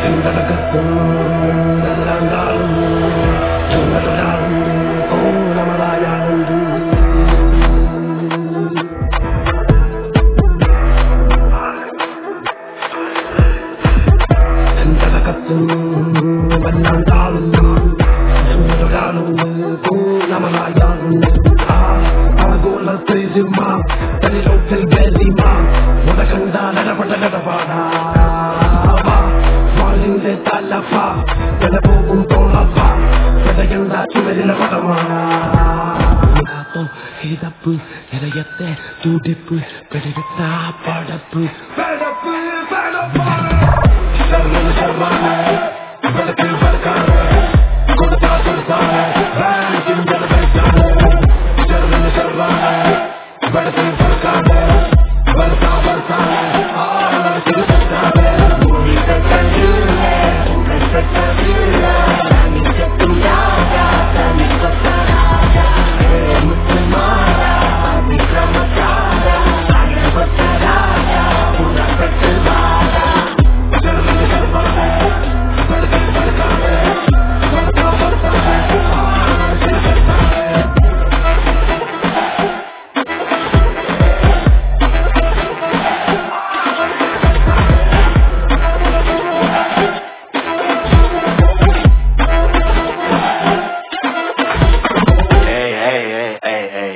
சிந்தனகத்தும் நல்லாண்டாலும் சுந்தரராலும் ஓணமதாயானந்து சிந்தனகத்தும் நல்லாண்டாலும் சுந்தரராலும் ஓணமதாயானந்து ஆகோலத்தை சிம்மா தனிலோக்கில் பேசிமா உனகண்டா நடப்பட்ட நடப்பாடா வாழ்ந்த தல்லப்பா என போகும் தோழப்பா எதையண்டா சுவரில படமாடா இதப்பு இதயத்தை துடிப்பு பெருவித்தா படப்பு படப்பு படப்பா சர்வன சர்வான வழக்கு வழக்கான கொடுத்தா கொடுத்தான வேலைக்கும் ஜனபைத்தான சர்வன சர்வான வழக்கு வழக்கான வழக்கா வழக்கான ஆள திருத்தான பூமி கட்டில் உங்கள் கட்டவில் நீ கட்டும் ராஜா தனி கொத்த ராஜா முத்துமாரா விக்ரமகாரா அகில கொத்த ராஜா புன கட்டு வாரா சர்வன சர்வான வழக்கு வழக்கான வழக்கா வழக்கான ஆள திருத்தான Hey, hey, hey, hey, hey.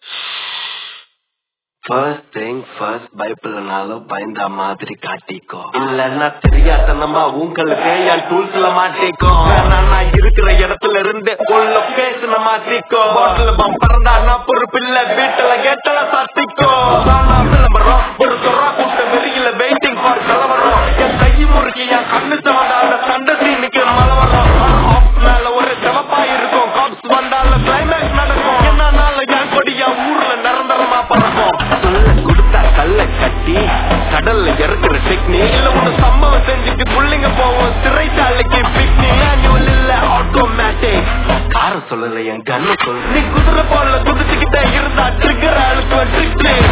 First thing first பைபிள்னாலும் பயந்த மாதிரி காட்டிக்கோ இல்லன்னா தெரியாதனமா உங்களுக்கு என் டூல்ஸ்ல மாட்டிக்கோ வேணா நான் இருக்கிற இடத்துல இருந்து உள்ள பேசுன மாட்டிக்கோ பாட்டில் பம் பறந்தா நான் பொறுப்பில்ல வீட்டுல கேட்டல சாத்திக்கோ நானா விளம்பரம் ஒரு சொரா கூட்ட வெறியில வெயிட்டிங் ஃபார் கலவரம் என் கை முறுக்கி என் கண்ணு சமதால சண்டை சீனுக்கு மழை வரும் ஆஃப் மேல ஒரு செவப்பா இருக்கும் காப்ஸ் வந்தால கிளைமேக்ஸ் நடக்கும் என்னனால என் கொடி என் ஊர்ல நிரந்தரமா பறக்கும் சொல்ல கொடுத்தா கல்ல கட்டி கடல்ல இறக்குற டெக்னிக் இல்ல ஒண்ணு சம்பவம் செஞ்சுட்டு புள்ளைங்க போவோம் சிறைச்சாலைக்கு பிக்னிக் மேனுவல் இல்ல ஆட்டோமேட்டிக் கார சொல்லல என் கண்ணு சொல்லு நீ குதிரை போல குதிச்சுக்கிட்டே இருந்தா ட்ரிக்கர் அழுத்துவ ட்ரிக்